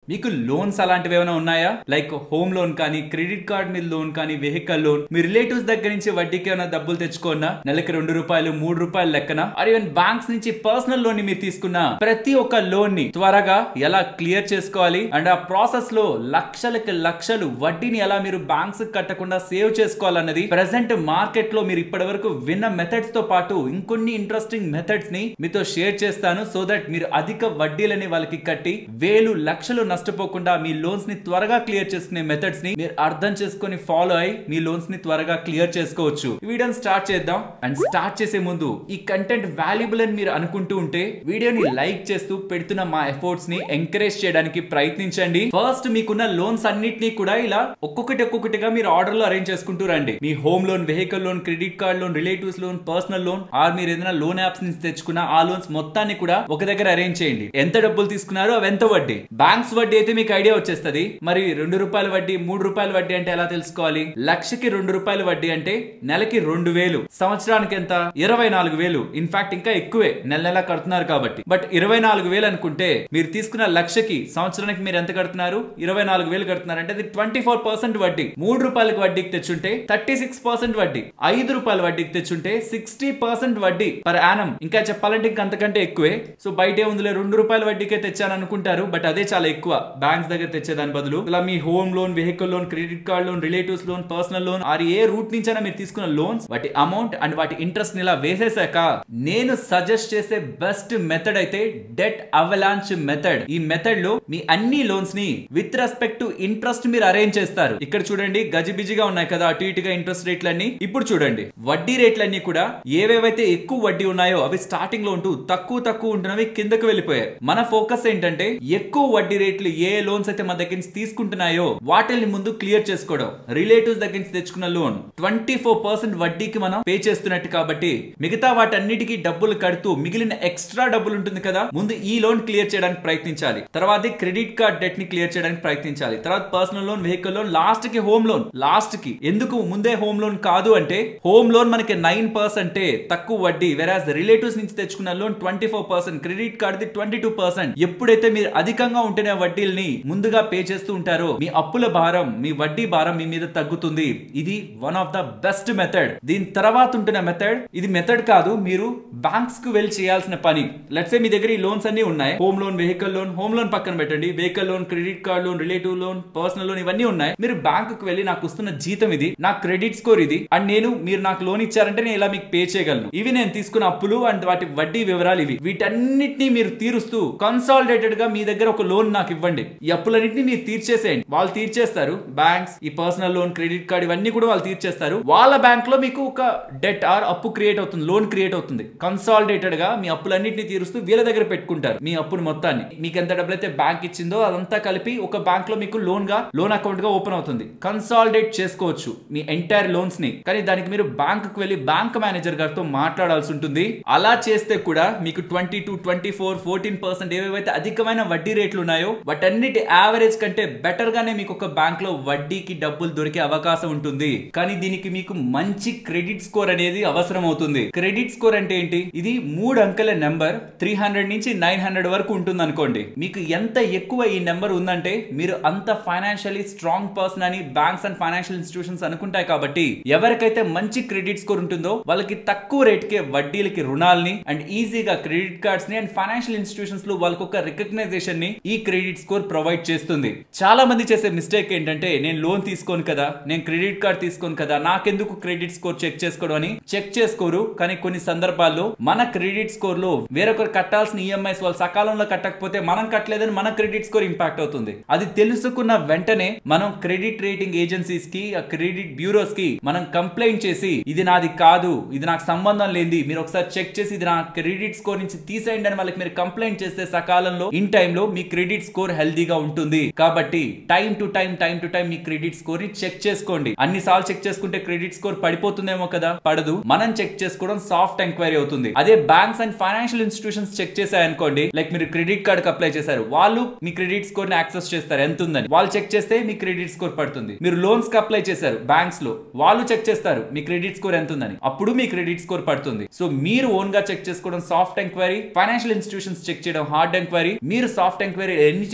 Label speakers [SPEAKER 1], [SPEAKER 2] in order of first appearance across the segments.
[SPEAKER 1] మీకు లోన్స్ అలాంటివి ఏమైనా ఉన్నాయా లైక్ హోమ్ లోన్ కానీ క్రెడిట్ కార్డ్ మీద లోన్ కానీ వెహికల్ లోన్ మీ రిలేటివ్స్ దగ్గర నుంచి వడ్డీకి ఏమైనా డబ్బులు తెచ్చుకున్నా నెలకి రెండు రూపాయలు మూడు రూపాయలు లెక్కన ఆర్ ఈవెన్ బ్యాంక్స్ నుంచి పర్సనల్ లోన్ ని మీరు తీసుకున్న ప్రతి ఒక్క లోన్ ని త్వరగా ఎలా క్లియర్ చేసుకోవాలి అండ్ ఆ ప్రాసెస్ లో లక్షలకి లక్షలు వడ్డీని ఎలా మీరు బ్యాంక్స్ కట్టకుండా సేవ్ చేసుకోవాలన్నది ప్రెసెంట్ మార్కెట్ లో మీరు ఇప్పటి వరకు విన్న మెథడ్స్ తో పాటు ఇంకొన్ని ఇంట్రెస్టింగ్ మెథడ్స్ ని మీతో షేర్ చేస్తాను సో దట్ మీరు అధిక వడ్డీలని వాళ్ళకి కట్టి వేలు లక్షలు నష్టపోకుండా మీ లోన్స్ ని త్వరగా క్లియర్ చేసుకునే మెథడ్స్ ని మీరు అర్థం చేసుకొని ఫాలో అయి మీ లోన్స్ ని త్వరగా క్లియర్ చేసుకోవచ్చు ఈ వీడియోని స్టార్ట్ చేద్దాం అండ్ స్టార్ట్ చేసే ముందు ఈ కంటెంట్ వాల్యుబుల్ అని మీరు అనుకుంటూ ఉంటే వీడియోని లైక్ చేస్తూ పెడుతున్న మా ఎఫర్ట్స్ ని ఎంకరేజ్ చేయడానికి ప్రయత్నించండి ఫస్ట్ మీకున్న లోన్స్ అన్నిటినీ కూడా ఇలా ఒక్కొక్కటి ఒక్కొక్కటిగా మీరు ఆర్డర్ లో అరేంజ్ చేసుకుంటూ రండి మీ home loan vehicle loan credit card loan relatives loan personal loan or మీరు ఏదైనా లోన్ యాప్స్ నుంచి తెచ్చుకున్న ఆ లోన్స్ మొత్తాన్ని కూడా ఒక దగ్గర అరేంజ్ చేయండి ఎంత డబ్బులు తీసుకున్నారో అవి ఎంత వడ్డీ బ్యాంక్స్ వడ్డీ అయితే మీకు ఐడియా వచ్చేస్తుంది మరి రెండు రూపాయల వడ్డీ మూడు రూపాయల వడ్డీ అంటే ఎలా తెలుసుకోవాలి లక్షకి రెండు రూపాయల వడ్డీ అంటే నెలకి రెండు వేలు సంవత్సరానికి ఎంత ఇరవై నాలుగు వేలు ఇన్ఫాక్ట్ ఇంకా ఎక్కువే నెల నెల కడుతున్నారు కాబట్టి బట్ ఇరవై నాలుగు వేలు అనుకుంటే మీరు తీసుకున్న లక్షకి సంవత్సరానికి మీరు ఎంత కడుతున్నారు ఇరవై నాలుగు వేలు కడుతున్నారు అంటే అది ట్వంటీ ఫోర్ పర్సెంట్ వడ్డీ మూడు రూపాయలకి వడ్డీకి తెచ్చుంటే థర్టీ సిక్స్ పర్సెంట్ వడ్డీ ఐదు రూపాయల వడ్డీకి తెచ్చుంటే సిక్స్టీ పర్సెంట్ వడ్డీ పర్ యానం ఇంకా చెప్పాలంటే ఇంకా అంతకంటే ఎక్కువే సో బయట ఏముందిలే రెండు రూపాయల వడ్డీకే తెచ్చాను అనుకుంటారు బట్ అదే చాలా ఎక్కువ బ్యాంక్స్ దగ్గర తెచ్చేదాని బదులు ఇలా మీ home loan vehicle loan credit card loan relatives loan personal loan or ఏ రూట్ నుంచైనా మీరు తీసుకున్న లోన్స్ వాటి అమౌంట్ అండ్ వాటి ఇంట్రెస్ట్ ఇలా వేసేసాక నేను సజెస్ట్ చేసే బెస్ట్ మెథడ్ అయితే డెట్ అవలాంచ్ మెథడ్ ఈ మెథడ్ లో మీ అన్ని లోన్స్ ని విత్ రెస్పెక్ట్ టు ఇంట్రెస్ట్ మీరు అరేంజ్ చేస్తారు ఇక్కడ చూడండి గజిబిజిగా ఉన్నాయి కదా అటు ఇటుగా ఇంట్రెస్ట్ రేట్లన్నీ ఇప్పుడు చూడండి వడ్డీ రేట్లన్నీ కూడా ఏవేవైతే ఎక్కువ వడ్డీ ఉన్నాయో అవి స్టార్టింగ్ లో ఉంటూ తక్కువ తక్కువ ఉంటున్నవి కిందకు వెళ్ళిపోయాయి మన ఫోకస్ ఏంటంటే ఎక్కువ వడ్డీ రేట్లు ఏ లోన్స్ అయితే మన దగ్గర నుంచి తీసుకుంటున్నాయో వాటిని ముందు క్లియర్ చేసుకోవడం రిలేటివ్స్ దగ్గర నుంచి తెచ్చుకున్న లోన్ ట్వంటీ ఫోర్ పర్సెంట్ వడ్డీకి మనం పే చేస్తున్నట్టు కాబట్టి మిగతా వాటన్నిటికీ డబ్బులు కడుతూ మిగిలిన ఎక్స్ట్రా డబ్బులు ఉంటుంది కదా ముందు ఈ లోన్ క్లియర్ చేయడానికి ప్రయత్నించాలి తర్వాత క్రెడిట్ కార్డ్ డెట్ ని క్లియర్ చేయడానికి ప్రయత్నించాలి తర్వాత personal loan vehicle loan last కి హోమ్ లోన్ లాస్ట్ కి ఎందుకు ముందే హోమ్ లోన్ కాదు అంటే హోమ్ లోన్ మనకి నైన్ పర్సెంటే తక్కువ వడ్డీ వెరాజ్ రిలేటివ్స్ నుంచి తెచ్చుకున్న loan twenty four percent credit card ది ట్వంటీ టూ పర్సెంట్ ఎప్పుడైతే మీరు అధికంగా ఉంటున్న వడ్డీల్ని ముందుగా పే చేస్తూ ఉంటారో మీ అప్పుల భారం మీ వడ్డీ భారం మీ మీద తగ్గుతుంది ఇది one of the best method దీని తర్వాత ఉంటున్న మెథడ్ ఇది మెథడ్ కాదు మీరు బ్యాంక్స్ కు వెళ్ళి చేయాల్సిన పని లెట్సే మీ దగ్గర ఈ లోన్స్ అన్ని ఉన్నాయి home loan vehicle loan home loan పక్కన పెట్టండి vehicle loan credit card loan relative loan personal loan ఇవన్నీ ఉన్నాయి మీరు బ్యాంక్ కు వెళ్ళి నాకు వస్తున్న జీతం ఇది నా క్రెడిట్ స్కోర్ ఇది అండ్ నేను మీరు నాకు లోన్ ఇచ్చారంటే నేను ఇలా మీకు పే చేయగలను ఇవి నేను తీసుకున్న అప్పులు అండ్ వాటి వడ్డీ వివరాలు ఇవి వీటన్నిటిని మీరు తీరుస్తూ కన్సాలిడేటెడ్ గా మీ దగ్గర ఒక లోన్ నాకు ఇవ్వండి ఈ అప్పులన్నింటినీ మీరు తీర్చేసేయండి వాళ్ళు తీర్చేస్తారు బ్యాంక్స్ ఈ పర్సనల్ లోన్ క్రెడిట్ కార్డ్ ఇవన్నీ కూడా వాళ్ళు తీర్చేస్తారు వాళ్ళ బ్యాంక్ లో మీకు ఒక డెట్ ఆర్ అప్పు క్రియేట్ అవుతుంది లోన్ క్రియేట్ అవుతుంది కన్సాలిడేటెడ్ గా మీ అప్పులన్నింటినీ తీరుస్తూ వీళ్ళ దగ్గర పెట్టుకుంటారు మీ అప్పును మొత్తాన్ని మీకు ఎంత డబ్బులు అయితే బ్యాంక్ ఇచ్చిందో అదంతా కలిపి ఒక బ్యాంక్ లో మీకు లోన్ గా లోన్ అకౌంట్ గా ఓపెన్ అవుతుంది కన్సాలిడేట్ చేసుకోవచ్చు మీ ఎంటైర్ లోన్స్ ని కానీ దానికి మీరు బ్యాంక్ కు వెళ్ళి బ్యాంక్ మేనేజర్ గారితో మాట్లాడాల్సి ఉంటుంది అలా చేస్తే కూడా మీకు twenty two twenty four fourteen percent ఏవేవైతే అధికమైన వడ్డీ రేట్లు ఉన్నాయో వాటన్నిటి యావరేజ్ కంటే బెటర్ గానే మీకు ఒక బ్యాంక్ లో వడ్డీకి డబ్బులు దొరికే అవకాశం ఉంటుంది కానీ దీనికి మీకు మంచి క్రెడిట్ స్కోర్ అనేది అవసరం అవుతుంది క్రెడిట్ స్కోర్ అంటే ఏంటి ఇది మూడు అంకెల నెంబర్ త్రీ హండ్రెడ్ నుంచి నైన్ హండ్రెడ్ వరకు ఉంటుంది అనుకోండి మీకు ఎంత ఎక్కువ ఈ నెంబర్ ఉందంటే మీరు అంత ఫైనాన్షియలీ స్ట్రాంగ్ పర్సన్ అని బ్యాంక్స్ అండ్ ఫైనాన్షియల్ ఇన్స్టిట్యూషన్స్ అనుకుంటాయి కాబట్టి ఎవరికైతే మంచి క్రెడిట్ స్కోర్ ఉంటుందో వాళ్ళకి తక్కువ రేట్ కే వడ్డీలకి రుణాలని అండ్ ఈజీగా క్రెడిట్ కార్డ్స్ ని అండ్ ఫైనాన్షియల్ ఇన్స్టిట్యూషన్స్ లో వాళ్ళకి ఒక రికగ్నైజేషన్ ని ఈ క్రెడిట్ స్కోర్ ప్రొవైడ్ చేస్తుంది చాలా మంది చేసే మిస్టేక్ ఏంటంటే నేను లోన్ తీసుకోను కదా నేను క్రెడిట్ కార్డ్ తీసుకోను కదా నాకెందుకు క్రెడిట్ స్కోర్ చెక్ చేసుకోవడం అని చెక్ చేసుకోరు కానీ కొన్ని సందర్భాల్లో మన క్రెడిట్ స్కోర్ లో వేరొకరు కట్టాల్సిన ఈఎంఐస్ వాళ్ళు సకాలంలో కట్టకపోతే మనం కట్టలేదని మన క్రెడిట్ స్కోర్ ఇంపాక్ట్ అవుతుంది అది తెలుసుకున్న వెంటనే మనం క్రెడిట్ రేటింగ్ ఏజెన్సీస్ కి ఆ క్రెడిట్ బ్యూరోస్ కి మనం కంప్లైంట్ చేసి ఇది నాది కాదు ఇది నాకు సంబంధం లేనిది మీరు ఒకసారి చెక్ చేసి ఇది నా క్రెడిట్ స్కోర్ నుంచి తీసేయండి అని వాళ్ళకి మీరు కంప్లైంట్ చేస్తే సకాలంలో ఇన్ టైమ్ లో మీ క్రెడిట్ స్కోర్ హెల్దీగా ఉంటుంది కాబట్టి time to time time to time మీ క్రెడిట్ స్కోర్ ని చెక్ చేసుకోండి అన్ని సార్లు చెక్ చేసుకుంటే క్రెడిట్ స్కోర్ పడిపోతుందేమో కదా పడదు మనం చెక్ చేసుకోవడం సాఫ్ట్ ఎంక్వైరీ అవుతుంది అదే banks and financial institutions check చేశాయనుకోండి లైక్ మీరు క్రెడిట్ కార్డ్ అప్లై చేశారు వాళ్ళు మీ క్రెడిట్ స్కోర్ ని యాక్సెస్ చేస్తారు ఎంత ఉందని వాళ్ళు చెక్ చేస్తే మీ క్రెడిట్ స్కోర్ పడుతుంది మీరు లోన్స్ కి అప్లై చేశారు బ్యాంక్స్ లో వాళ్ళు చెక్ చేస్తారు మీ క్రెడిట్ స్కోర్ ఎంత ఉందని అప్పుడు మీ క్రెడిట్ స్కోర్ పడుతుంది సో మీరు ఓన్ గా చెక్ చేసుకోవడం soft enquiry financial institutions check చేయడం హార్డ్ ఎంక్వైరీ మీరు సాఫ్ట్ ఎంక్వైరీ ఎన్ని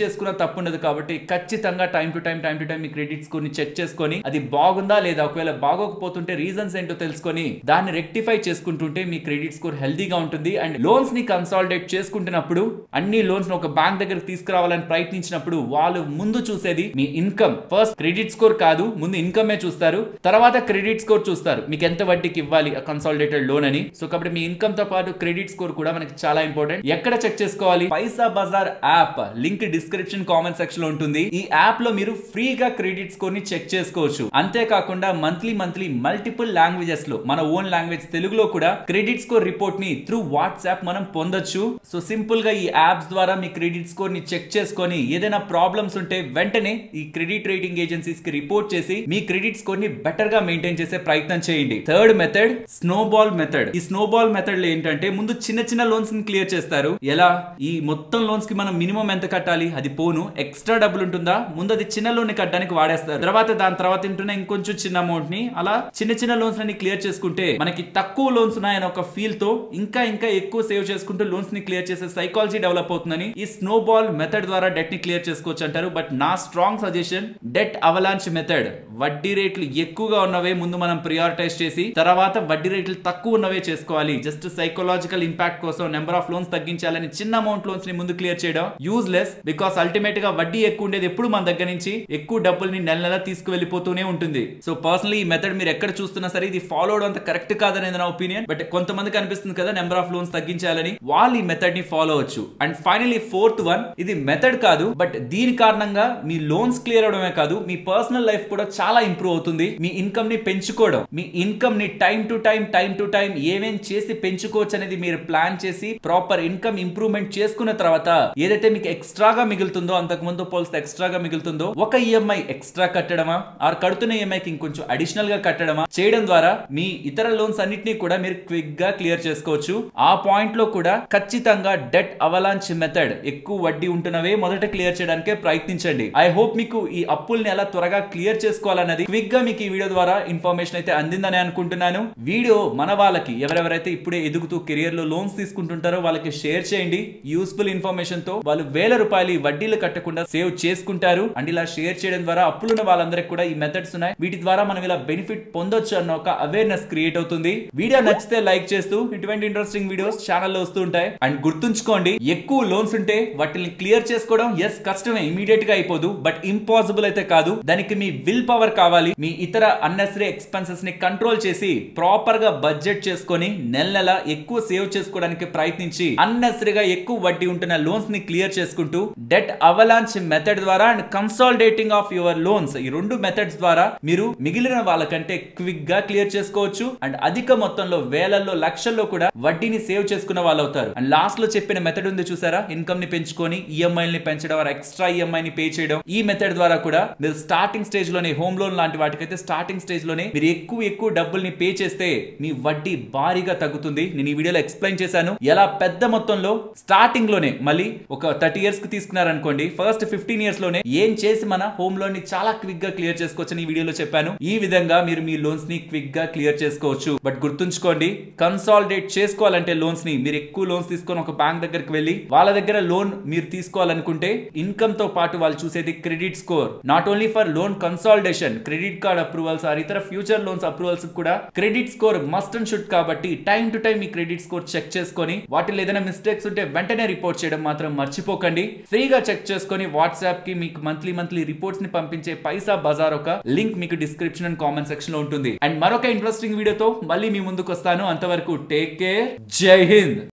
[SPEAKER 1] చేసుకున్న తప్పు ఉండదు కాబట్టి ఖచ్చితంగా time to time time to time మీ క్రెడిట్ స్కోర్ ని చెక్ చేసుకొని అది బాగుందా లేదా ఒకవేళ బాగోకపోతుంటే రీజన్స్ ఏంటో తెలుసుకొని దాన్ని రెక్టిఫై చేసుకుంటుంటే మీ క్రెడిట్ స్కోర్ హెల్దీగా ఉంటుంది అండ్ లోన్స్ ని కన్సాలిడేట్ చేసుకుంటున్నప్పుడు అన్ని లోన్స్ ఒక బ్యాంక్ దగ్గరకు తీసుకురావాలని ప్రయత్నించినప్పుడు వాళ్ళు ముందు చూసేది మీ ఇన్కమ్ ఫస్ట్ క్రెడిట్ స్కోర్ కాదు ముందు ఇన్కమ్ చూస్తారు తర్వాత క్రెడిట్ స్కోర్ చూస్తారు మీకు ఎంత వడ్డీకి ఇవ్వాలి కన్సాలిడేటెడ్ లోన్ అని సో కాబట్టి మీ ఇన్కమ్ తో పాటు క్రెడిట్ స్కోర్ కూడా మనకి చాలా ఇంపార్టెంట్ ఎక్కడ చెక్ చేసుకోవాలి Paisabazaar app link description comment section లో ఉంటుంది ఈ యాప్ లో మీరు ఫ్రీగా క్రెడిట్ స్కోర్ ని చెక్ చేసుకోవచ్చు అంతేకాకుండా మంత్లీ మంత్లీ మల్టిపుల్ లాంగ్వేజెస్ లో మన ఓన్ లాంగ్వేజ్ తెలుగులో కూడా క్రెడిట్ స్కోర్ రిపోర్ట్ ని త్రూ వాట్సాప్ మనం పొందొచ్చు సో సింపుల్ గా ఈ యాప్స్ ద్వారా మీ క్రెడిట్ స్కోర్ ని చెక్ చేసుకొని ఏదైనా ప్రాబ్లమ్స్ ఉంటే వెంటనే ఈ క్రెడిట్ రేటింగ్ ఏజెన్సీస్ కి రిపోర్ట్ చేసి మీ క్రెడిట్ స్కోర్ ని బెటర్ గా మెయింటైన్ చేసే ప్రయత్నం చేయండి థర్డ్ మెథడ్ స్నోబాల్ మెథడ్ ఈ స్నోబాల్ మెథడ్ లో ఏంటంటే ముందు చిన్న చిన్న లోన్స్ ని క్లియర్ చేస్తారు ఎలా ఈ మొత్తం లోన్స్ కి మనం మినిమం ఎంత కట్టాలి అది పోను ఎక్స్ట్రా డబ్బులు ఉంటుందా ముందు అది చిన్న లోన్ ని కట్టడానికి వాడేస్తారు తర్వాత దాని తర్వాత ఉంటున్న ఇంకొంచెం చిన్న అమౌంట్ ని అలా చిన్న చిన్న లోన్స్ ని క్లియర్ చేసుకుంటే మనకి తక్కువ లోన్స్ ఉన్నాయని ఒక ఫీల్ తో ఇంకా ఇంకా ఎక్కువ సేవ్ చేసుకుంటూ లోన్స్ ని క్లియర్ చేసే సైకాలజీ డెవలప్ అవుతుందని ఈ స్నోబాల్ మెథడ్ ద్వారా డెట్ ని క్లియర్ చేసుకోవచ్చు అంటారు బట్ నా strong suggestion debt avalanche method వడ్డీ రేట్లు ఎక్కువగా ఉన్నవే ముందు మనం ప్రియారిటైజ్ చేసి తర్వాత వడ్డీ రేట్లు తక్కువ ఉన్నవే చేసుకోవాలి జస్ట్ సైకలాజికల్ ఇంపాక్ట్ కోసం నెంబర్ ఆఫ్ లోన్స్ తగ్గించాలని చిన్న అమౌంట్ లోన్స్ ని ముందు క్లియర్ చేయడం యూజ్లెస్ బికాస్ అల్టిమేట్ గా వడ్డీ ఎక్కువ ఉండేది ఎప్పుడు మన దగ్గర నుంచి ఎక్కువ డబ్బుల్ని నెల నెల తీసుకువెళ్ళిపోతూనే ఉంటుంది సో పర్సనలీ ఈ మెథడ్ మీరు ఎక్కడ చూస్తున్నా సరే ఇది ఫాలో అవడం అంత కరెక్ట్ కాదనేది నా ఒపీనియన్ బట్ కొంతమందికి అనిపిస్తుంది కదా నెంబర్ ఆఫ్ లోన్స్ తగ్గించాలని వాళ్ళు ఈ మెథడ్ ని ఫాలో అవచ్చు అండ్ ఫైనలీ ఫోర్త్ వన్ ఇది మెథడ్ కాదు బట్ దీని కారణంగా మీ లోన్స్ క్లియర్ అవడమే కాదు మీ పర్సనల్ లైఫ్ కూడా చాలా ఇంప్రూవ్ అవుతుంది మీ ఇన్కమ్ ని పెంచుకోవడం మీ ఇన్కమ్ ని time to time time to time ఏమేం చేసి పెంచుకోవచ్చు అనేది మీరు ప్లాన్ చేసి ప్రాపర్ ఇన్కమ్ ఇంప్రూవ్మెంట్ చేసుకున్న తర్వాత ఏదైతే మీకు ఎక్స్ట్రాగా మిగులుతుందో అంతకు ముందు పోలిస్తే ఎక్స్ట్రాగా మిగులుతుందో ఒక ఈఎంఐ ఎక్స్ట్రా కట్టడమా ఆర్ కడుతున్న ఈఎంఐకి ఇంకొంచెం అడిషనల్ గా కట్టడమా చేయడం ద్వారా మీ ఇతర లోన్స్ అన్నిటినీ కూడా మీరు క్విక్ గా క్లియర్ చేసుకోవచ్చు ఆ పాయింట్ లో కూడా ఖచ్చితంగా డెట్ అవలాంచ్ మెథడ్ ఎక్కువ వడ్డీ ఉంటున్నవే మొదట క్లియర్ చేయడానికే ప్రయత్నించండి ఐ హోప్ మీకు ఈ అప్పుల్ని ఎలా త్వరగా క్లియర్ చేసుకోవాలన్నది క్విక్ గా మీకు ఈ వీడియో ద్వారా ఇన్ఫర్మేషన్ అయితే అందిందని అనుకుంటున్నాను వీడియో మన వాళ్ళకి ఎవరెవరైతే ఇప్పుడే ఎదుగుతూ కెరియర్ లో లోన్స్ తీసుకుంటుంటారో వాళ్ళకి షేర్ చేయండి యూస్ఫుల్ ఇన్ఫర్మేషన్ తో వాళ్ళు వేల రూపాయలు ఈ వడ్డీలు కట్టకుండా సేవ్ చేసుకుంటారు అండ్ ఇలా షేర్ చేయడం ద్వారా అప్పులున్న వాళ్ళందరికీ కూడా ఈ మెథడ్స్ ఉన్నాయి వీటి ద్వారా మనం ఇలా బెనిఫిట్ పొందొచ్చు అన్న ఒక అవేర్నెస్ క్రియేట్ అవుతుంది వీడియో నచ్చితే లైక్ చేస్తూ ఇటువంటి ఇంట్రెస్టింగ్ వీడియోస్ ఛానల్లో వస్తూ ఉంటాయి అండ్ గుర్తుంచుకోండి ఎక్కువ లోన్స్ ఉంటే వాటిని క్లియర్ చేసుకోవడం ఎస్ కష్టమే ఇమీడియట్ గా అయిపోదు బట్ ఇంపాసిబుల్ అయితే కాదు దానికి మీ విల్ పవర్ కావాలి మీ ఇతర అన్నెసరీ ఎక్స్పెన్సెస్ ని కంట్రోల్ చేసి ప్రాపర్ గా బడ్జెట్ చేసుకొని నెల నెల ఎక్కువ సేవ్ చేసుకోవడానికి ప్రయత్నించి అన్నెసరీగా ఎక్కువ వడ్డీ ఉంటున్న లోన్స్ ని క్లియర్ చేసుకుంటూ డెట్ అవలాంచ్ మెథడ్ ద్వారా and consolidating of your loans ఈ రెండు మెథడ్స్ ద్వారా మీరు మిగిలిన వాళ్ళకంటే క్విక్ గా క్లియర్ చేసుకోవచ్చు అండ్ అధిక మొత్తంలో వేలల్లో లక్షల్లో కూడా వడ్డీని సేవ్ చేసుకున్న వాళ్ళు అవుతారు అండ్ లాస్ట్ లో చెప్పిన మెథడ్ ఉంది చూసారా ఇన్కమ్ ని పెంచుకొని ఈఎంఐ ని పెంచడం ఆర్ ఎక్స్ట్రా ఈఎంఐ ని పే చేయడం ఈ మెథడ్ ద్వారా కూడా మీరు స్టార్టింగ్ స్టేజ్ లోనే హోమ్ లోన్ లాంటి వాటికైతే స్టార్టింగ్ స్టేజ్ లోనే మీరు ఎక్కువ ఎక్కువ డబ్బుల్ని పే చేస్తే మీ వడ్డీ భారీగా తగ్గుతుంది నేను ఈ వీడియోలో ఎక్స్ప్లెయిన్ చేశాను ఎలా పెద్ద మొత్తంలో స్టార్టింగ్ లోనే మళ్ళీ ఒక థర్టీ ఇయర్స్ కి తీసుకున్నారనుకోండి ఫస్ట్ ఫిఫ్టీన్ ఇయర్స్ లోనే ఏం చేసి మన హోమ్ లోన్ ని చాలా క్విక్ గా క్లియర్ చేసుకోవచ్చు ఈ వీడియోలో చెప్పాను ఈ విధంగా మీరు మీ లోన్స్ ని క్విక్ గా క్లియర్ చేసుకోవచ్చు బట్ గుర్తుంచుకోండి కన్సాలిడేట్ చేసుకోవాలంటే లోన్స్ ని మీరు ఎక్కువ లోన్స్ తీసుకొని ఒక బ్యాంక్ దగ్గరికి వెళ్ళి వాళ్ళ దగ్గర లోన్ మీరు తీసుకోవాలనుకుంటే ఇన్కమ్ తో పాటు వాళ్ళు చూసేది credit score not only for loan consolidation credit card approvals or ఇతర ఫ్యూచర్ లోన్స్ అప్రూవల్స్ కూడా credit score must and should కాబట్టి టైం టు టైం మీ క్రెడిట్ స్కోర్ చెక్ చేసుకొని వాటిలో ఏదైనా మిస్టేక్స్ ఉంటే వెంటనే రిపోర్ట్ చేయడం మాత్రం మర్చిపోకండి ఫ్రీగా చెక్ చేసుకొని వాట్సాప్ కి మీకు మంత్లీ మంత్లీ రిపోర్ట్స్ ని పంపించే పైసా బజార్ ఒక లింక్ మీకు డిస్క్రిప్షన్ అండ్ కామెంట్ సెక్షన్ లో ఉంటుంది అండ్ మరొక ఇంట్రెస్టింగ్ వీడియోతో మళ్ళీ మీ ముందుకు వస్తాను అంతవరకు టేక్ కేర్ జై హింద్